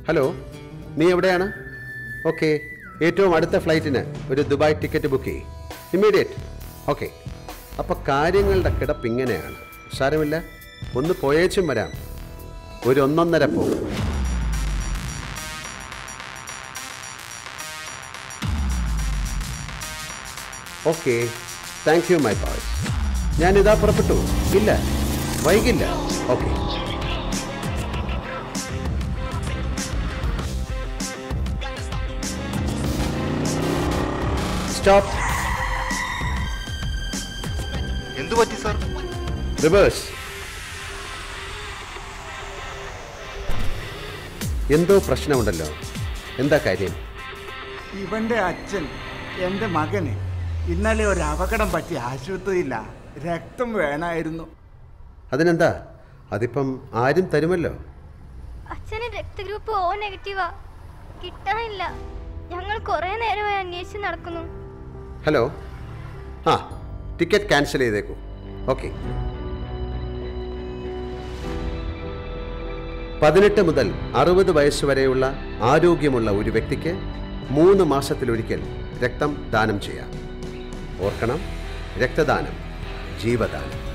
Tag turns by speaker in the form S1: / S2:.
S1: hello നീ എവിടെയാണ് okay ഏറ്റവും അടുത്ത ഫ്ലൈറ്റിന് ഒരു ദുബായ് ടിക്കറ്റ് ബുക്ക് ചെയ്യ് ഇമ്മീഡിയറ്റ് ഓക്കെ അപ്പോൾ കാര്യങ്ങളുടെ കിടപ്പ് ഇങ്ങനെയാണ് സാരമില്ല ഒന്ന് പോയേച്ചും വരാം ഒരു ഒന്നൊന്നര പോകും okay thank you my boys ഞാൻ ഇതാ പുറപ്പെട്ടു ഇല്ല വൈകില്ല ഓക്കെ സ്റ്റോപ്പ്
S2: എന്തു പറ്റി സാർ
S1: റിവേഴ്സ് എന്തോ പ്രശ്നമുണ്ടല്ലോ എന്താ കാര്യം
S3: ഇവന്റെ അച്ഛൻ എൻ്റെ മകന് ഇന്നലെ ഒരു അപകടം പറ്റി ആശുപത്രിയില്ല രക്തം വേണമായിരുന്നു
S1: അതിനെന്താ അതിപ്പം ആരും തരുമല്ലോ
S4: അച്ഛന് രക്തഗ്രൂപ്പ് ഓ നെഗറ്റീവാ കിട്ടാനില്ല ഞങ്ങൾ കുറെ നേരമായി അന്വേഷിച്ച് നടക്കുന്നു
S1: ഹലോ ആ ടിക്കറ്റ് ക്യാൻസൽ ചെയ്തേക്കൂ ഓക്കെ പതിനെട്ട് മുതൽ അറുപത് വയസ്സ് വരെയുള്ള ആരോഗ്യമുള്ള ഒരു വ്യക്തിക്ക് മൂന്ന് മാസത്തിലൊരിക്കൽ രക്തം ദാനം ചെയ്യാം ഓർക്കണം രക്തദാനം ജീവദാനം